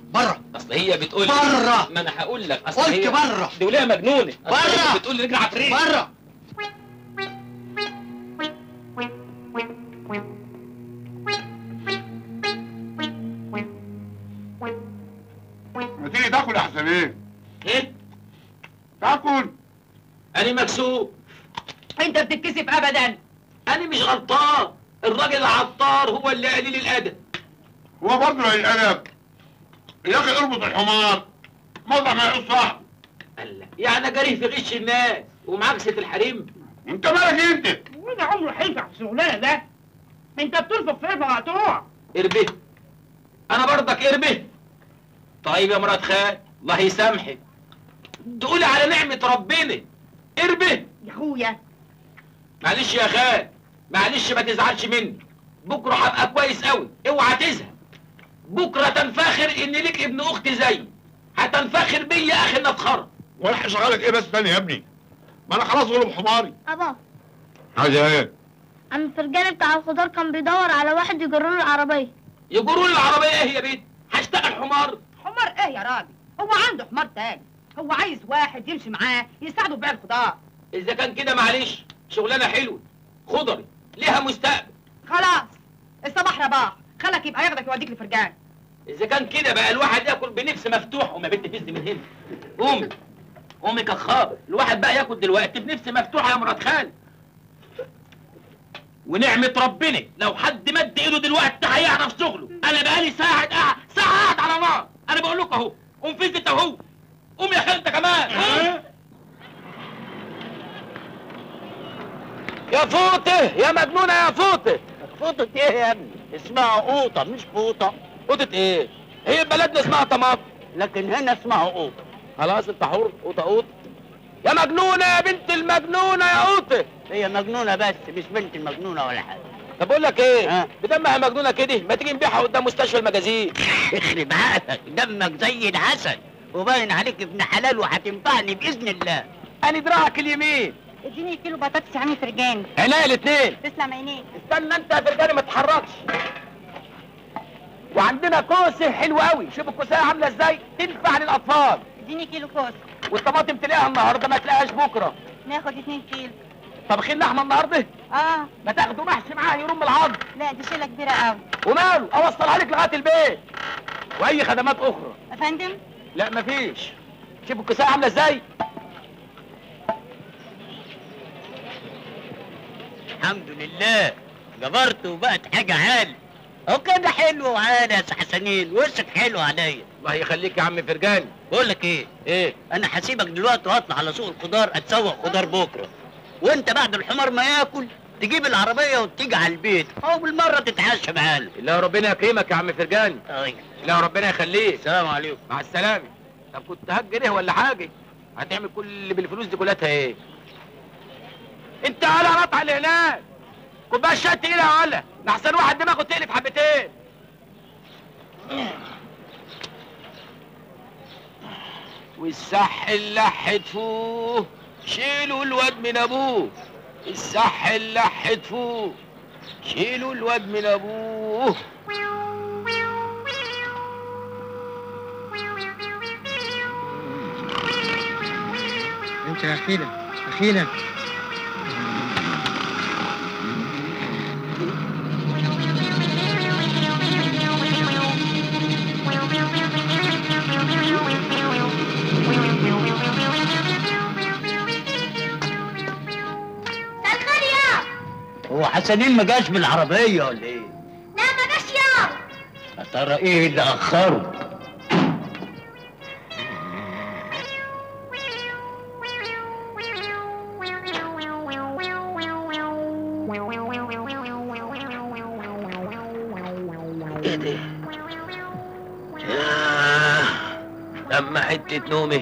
بره اصل هي بتقول بره. ما انا هقول لك اصل قلت هي بره. دي وليها مجنونه أصل بره. هي بتقول لي رجل عفريت بره ما تيجي تاكل يا حسنين ايه تاكل انا مكسوف انت بتتكسف ابدا انا مش غلطان الراجل العطار هو اللي قليل الادب هو برضه قليل الادب يا اخي اربط الحمار موضع ما يقص صح قال يعني جريه في غش الناس ومعاكسة الحريم انت مالك انت وده عمره هينفع في الشغلانه ده انت بتنفق في اربع مقطوع اربه انا برضك اربه طيب يا مرات خال الله يسامحك تقولي على نعمة ربنا اربه يا اخويا معلش يا خال معلش ما تزعلش مني بكره هبقى كويس قوي اوعى تزهق بكره تنفخر ان ليك ابن اخت زيي هتنفخر بيا يا اخي نفخر ولا هشغلك ايه بس تاني يا ابني ما انا خلاص غلب حماري ابا عايز ايه عم الفرجاني بتاع الخضار كان بيدور على واحد يجرر له العربيه يجروا لي العربيه ايه يا بنت هشتغل حمار حمار ايه يا راجل هو عنده حمار تاني هو عايز واحد يمشي معاه يساعده في بيع الخضار اذا كان كده معلش شغلانه حلوه خضري ليها مستقبل خلاص الصباح رباح خلك يبقى ياخدك يوديك لفرجان اذا كان كده بقى الواحد ياكل بنفس مفتوح وما بنت فز من هنا قومي قومي كخابر الواحد بقى ياكل دلوقتي بنفس مفتوحه يا مرات خالد ونعمة ربنا لو حد مد ايده دلوقتي هيعرف شغله انا بقالي ساعة قاعد ساعة قاعد على نار انا بقول لكم اهو قوم فزت اهو قوم يا خالد كمان قوم يا فوطه يا مجنونه يا فوطه فوطة ايه يا ابني؟ اسمها قوطة مش فوطة فوطه ايه هي بلدنا اسمها طماط لكن هنا اسمها قوطة خلاص انت حر قوطه قوطه يا مجنونه يا بنت المجنونه يا قوطه هي مجنونة بس مش بنت المجنونة ولا حاجة طب اقول لك ايه ها؟ بدمها مجنونه كده ما تيجي نبيعها قدام مستشفى المجازين يخرب عقلك دمك زي العسل وباين عليك ابن حلال وهتنفعني بإذن الله انا دراعك اليمين اديني كيلو بطاطس يا عم فرجاني عينيا الاثنين تسلم عينيك استنى انت يا فرجاني ما تتحركش وعندنا كوسه حلوه قوي شوف الكوسه عامله ازاي تنفع للاطفال اديني كيلو كوس والطماطم تلاقيها النهارده ما تلاقيهاش بكره ناخد اتنين كيلو طبخين لحمه النهارده اه ما تاخدوا محشي معاه يرم العظم لا دي شيله كبيره قوي وماله اوصلها لك لغايه البيت واي خدمات اخرى يا فندم لا مفيش شوف الكوسه عامله ازاي الحمد لله جبرت وبقت حاجة عالي هو كده حلو وعالي يا سي حسنين وشك حلو عليا الله يخليك يا عم فرجاني بقول لك ايه ايه انا هسيبك دلوقتي واطلع على سوق الخضار اتسوق خضار بكره وانت بعد الحمار ما ياكل تجيب العربيه وتيجي على البيت او بالمره تتعشى معانا لا ربنا يكرمك يا عم فرجاني طيب لا ربنا يخليك السلام عليكم مع السلامه طب كنت هجر ايه ولا حاجه هتعمل كل اللي بالفلوس دي كلها ايه انت على قطع اللي هناك كوبايه شاي تقيله يا ولا لحسن واحد دماغه تقلب حبتين والصح اللح تفوه شيلوا الواد من ابوه الصح اللح تفوه شيلوا الواد من ابوه انت يا اخينا اخينا الخير يا هو حسنين ما جاش بالعربيه ولا ايه لا ما جاش يا يا ترى ايه اللي اخره ايه ده؟ ياه لما حتة نومي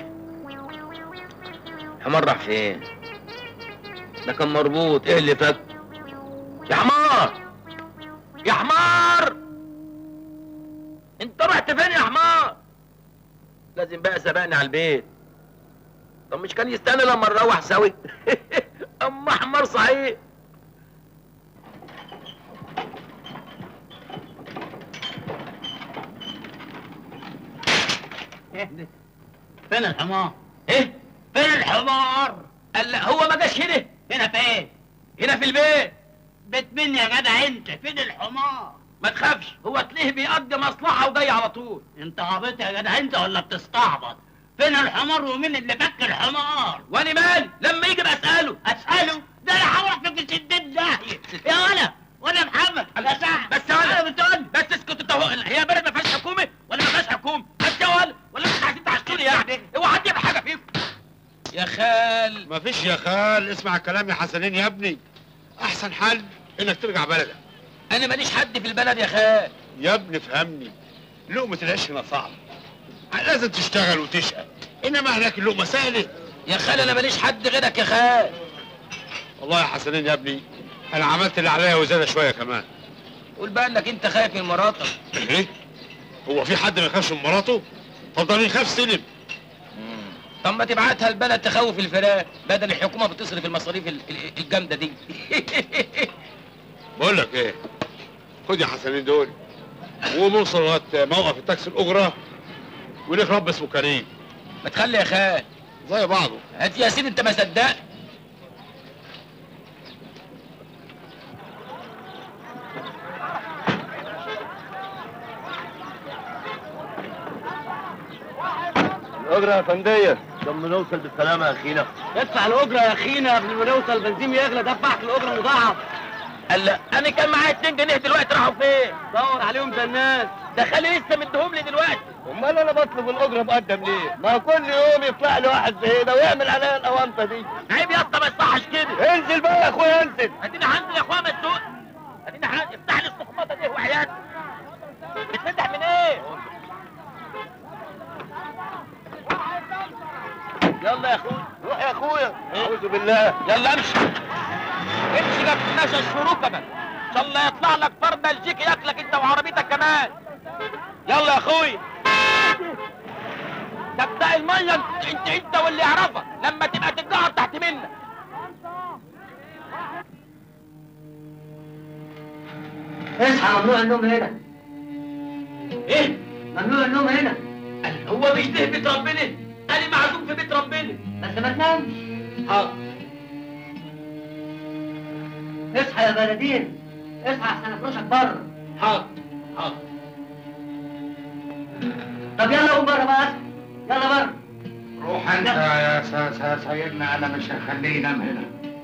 حمار راح فين؟ ده كان مربوط ايه اللي فك؟ يا حمار يا حمار انت رحت فين يا حمار؟ لازم بقى سبقني على البيت طب مش كان يستنى لما نروح سوي؟ اما حمار صحيح فين الحمار؟ ايه فين الحمار؟ قال لا هو ما جاش هنا هنا فين؟ هنا في البيت بيت مين يا جدع انت؟ فين الحمار؟ ما تخافش هو تلاقيه بيقضي مصلحه وجاي على طول انت عبيط يا جدع انت ولا بتستعبط؟ فين الحمار ومين اللي فك الحمار؟ وانا مالي لما يجي بساله اساله ده انا هروح في الشديد داهيه يا ولا ولا محمد يا سعد بس انا انا بتقول بس اسكت انت هو هي بلد ما فيهاش حكومه ولا ما فيهاش حكومه بس يا ولد ولا انتوا عايزين تحشوني يعني اوعى حد يعمل حاجه فيكم يا خال ما فيش يا خال اسمع الكلام يا حسنين يا ابني احسن حل انك ترجع بلدك انا ماليش حد في البلد يا خال يا ابني فهمني لقمة العيش هنا صعب لازم تشتغل وتشقى انما هناك اللقمة سهلة يا خال انا ماليش حد غيرك يا خال والله يا حسنين يا ابني انا عملت اللي عليا وزيادة شوية كمان قول بقى انك انت خايف من مراتك ايه هو في حد ما يخافش من مراته طب ده يخاف سلم طب ما تبعتها البلد تخوف الفراق بدل الحكومه بتصرف المصاريف ال- ال- الجامده دي بقول لك ايه خد يا حسنين دول ونوصل لغايه موقف التاكسي الاجره وليك رب اسمه كريم ما تخلي يا خال زي بعضه هات يا سيدي انت ما صدقت الأجرة يا فندية لما نوصل بالسلامة يا أخينا ادفع الاجره يا اخينا قبل ما نوصل البنزين يغلى دفعت الاجره مضاعف قال لا انا كان معايا 2 جنيه دلوقتي راحوا فين دور عليهم ده الناس ده خالي لسه مديهم لي دلوقتي أمال أنا بطلب الأجرة مقدم ليه؟ ما كل يوم يطلع لي واحد زي ده ويعمل عليا الأونطة دي عيب يا اسطى ما يصحش كده انزل بقى يا أخويا انزل اديني هنزل يا اخويا ما تسوق اديني هنزل افتح لي الصخمطه دي وحياتي بتفتح من ايه يلا يا أخويا روح يا أخويا أعوذ بالله يلا امشي امشي جنب الناس الشروكه بقى ان شاء الله يطلع لك فرد بلجيكي ياكلك انت وعربيتك كمان يلا يا اخويا ده بتاع الميه انت انت, انت واللي يعرفك لما تبقى تتجعر تحت منك اصحى ممنوع النوم هنا ايه ممنوع النوم هنا قال هو مش ده بيت ربنا انا معزوم في بيت ربنا بس ما تنامش حاضر اصحى يا بلدين اصحى احسن افرشك بره حاضر حاضر طب يلا قوم بره بقى اصحى يلا بره روح انت يا س- س- سيدنا انا مش هخليه ينام هنا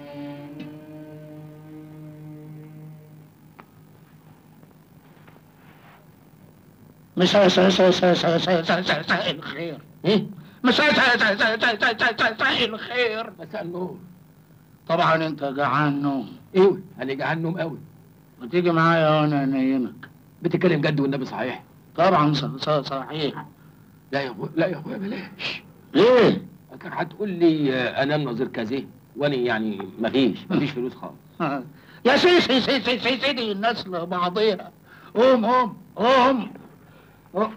مساء مساء مساء مساء مساء مساء مساء مساء الخير مساء مساء مساء مساء مساء مساء مساء الخير مساء النور طبعا انت جعان نوم ايوه انا جعان نوم قوي وتيجي معايا وانا انيمك بتتكلم جد والنبي صحيح طبعا ص- ص- صحيح لا يا ابويا لا يا ابويا بلاش ليه؟ كان هتقول لي آه، انام نظير كذا وانا يعني مفيش مفيش فلوس خالص يا سي سي سي سي سي سيدي الناس لبعضيها قوم قوم قوم قوم.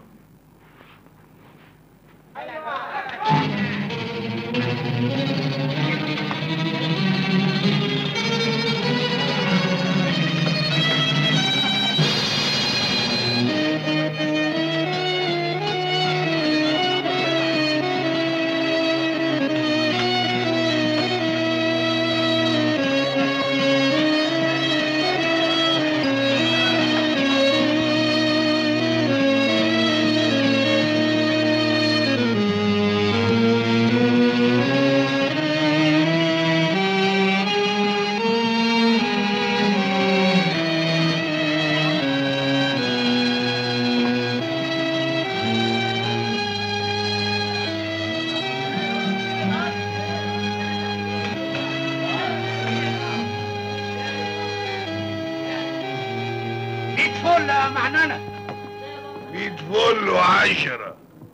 ميت فل يا معننة ميت فل وعشرة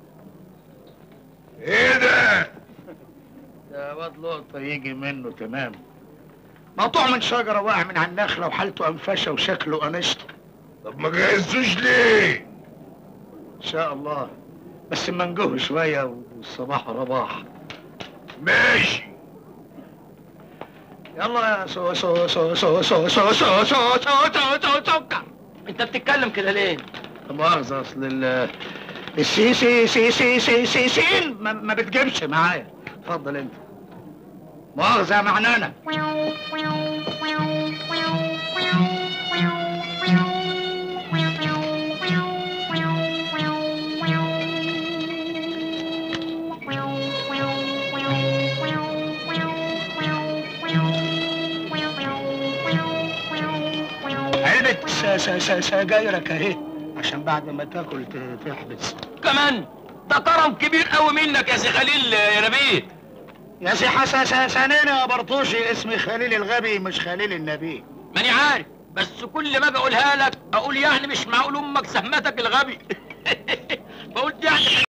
ايه ده؟ ده واد لقطة يجي منه تمام مقطوع من شجرة واقع من على النخلة وحالته أنفشة وشكله قنشته طب ما جهزتوش ليه؟ إن شاء الله بس اما نجوه شوية والصباح رباح ماشي يلا يا سو سو سو سو سو سو سو سو سو سو سو سكر انت بتتكلم كده ليه لا مؤاخذة أصل ال- السي سي سي سي سي سي سين ما, ما بتجيبش معايا اتفضل انت مؤاخذة يا معنانة علبة س- س- س- سجايرك اهي عشان بعد ما تاكل ت- تحبس كمان ده كرم كبير قوي منك يا سي خليل يا نبيل يا سي حسن سنين يا برطوشي اسمي خليل الغبي مش خليل النبي ماني عارف بس كل ما اجي اقولها لك اقول يعني مش معقول امك سهمتك الغبي فقلت يعني